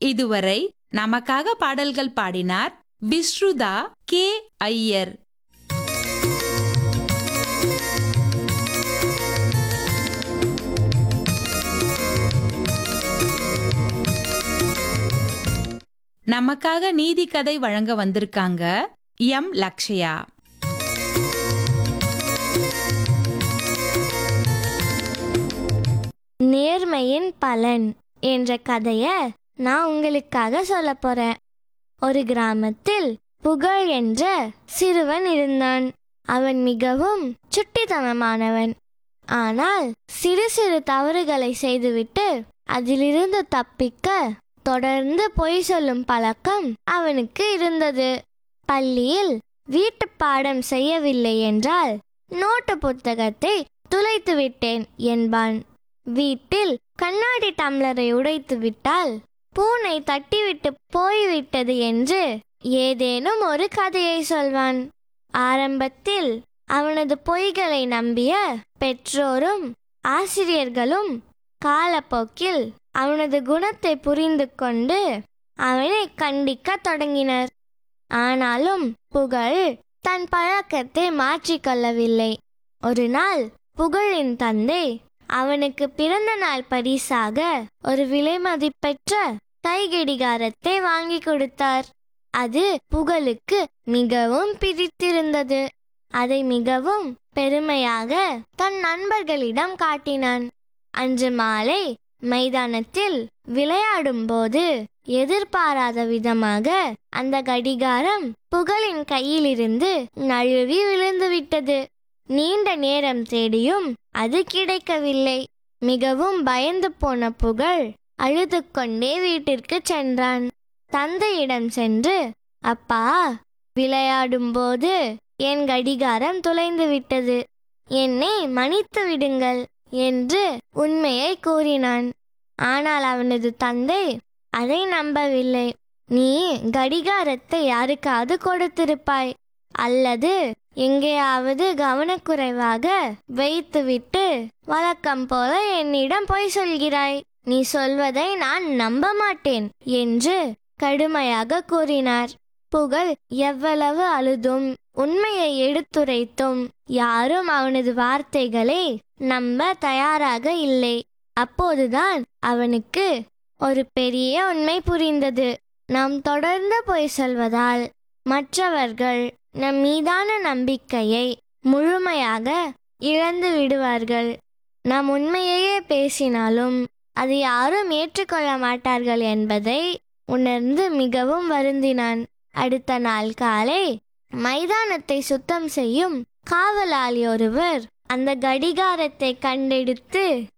இதுவரை நமக்காக பாடல்கள் பாடினார் பிஸ்ருதா கே ஐயர் நமக்காக நீதி கதை வழங்க வந்திருக்காங்க எம் லக்ஷயா நேர்மையின் பலன் என்ற கதைய நான் உங்களுக்காக சொல்ல போறேன் ஒரு கிராமத்தில் புகழ் என்ற சிறுவன் இருந்தான் அவன் மிகவும் சுட்டித்தனமானவன் ஆனால் சிறு சிறு தவறுகளை செய்துவிட்டு அதிலிருந்து தப்பிக்க தொடர்ந்து பொய் சொல்லும் பழக்கம் அவனுக்கு இருந்தது பள்ளியில் வீட்டு பாடம் செய்யவில்லை என்றால் நோட்டு புத்தகத்தை துளைத்து விட்டேன் என்பான் வீட்டில் கண்ணாடி டம்ளரை உடைத்து விட்டால் பூனை தட்டிவிட்டு போய்விட்டது என்று ஏதேனும் ஒரு கதையை சொல்வான் ஆரம்பத்தில் அவனது பொய்களை நம்பிய பெற்றோரும் ஆசிரியர்களும் காலப்போக்கில் அவனது குணத்தை புரிந்து கொண்டு அவனை கண்டிக்க தொடங்கினர் ஆனாலும் புகழ் தன் பழக்கத்தை மாற்றிக்கொள்ளவில்லை ஒரு நாள் புகழின் தந்தை அவனுக்கு பிறந்த நாள் பரிசாக ஒரு விலை மதிப்பெற்ற கைகடிகாரத்தை வாங்கி கொடுத்தார் அது புகழுக்கு மிகவும் பிடித்திருந்தது அதை மிகவும் பெருமையாக தன் நண்பர்களிடம் காட்டினான் அன்று மாலை மைதானத்தில் விளையாடும்போது எதிர்பாராத விதமாக அந்த கடிகாரம் புகழின் கையிலிருந்து நழுவி விழுந்துவிட்டது நீண்ட நேரம் தேடியும் அது கிடைக்கவில்லை மிகவும் பயந்து போன புகழ் அழுது கொண்டே வீட்டிற்கு சென்றான் தந்தையிடம் சென்று அப்பா விளையாடும்போது என் கடிகாரம் தொலைந்து விட்டது என்னை மன்னித்து விடுங்கள் என்று உண்மையை கூறினான் ஆனால் அவனது தந்தை அதை நம்பவில்லை நீ கடிகாரத்தை யாருக்காவது கொடுத்திருப்பாய் அல்லது எங்கேயாவது கவனக்குறைவாக வைத்துவிட்டு வழக்கம் போல என்னிடம் பொய் சொல்கிறாய் நீ சொல்வதை நான் நம்ப மாட்டேன் என்று கடுமையாக கூறினார் புகழ் எவ்வளவு அழுதும் உண்மையை எடுத்துரைத்தும் யாரும் அவனது வார்த்தைகளை நம்ப தயாராக இல்லை அப்போதுதான் அவனுக்கு ஒரு பெரிய உண்மை புரிந்தது நாம் தொடர்ந்து பொய் சொல்வதால் மற்றவர்கள் நம் மீதான நம்பிக்கையை முழுமையாக இழந்து விடுவார்கள் நாம் உண்மையையே பேசினாலும் அது யாரும் ஏற்றுக்கொள்ள மாட்டார்கள் என்பதை உணர்ந்து மிகவும் வருந்தினான் அடுத்த நாள் காலை மைதானத்தை சுத்தம் செய்யும் காவலாளி ஒருவர் அந்த கடிகாரத்தை கண்டெடுத்து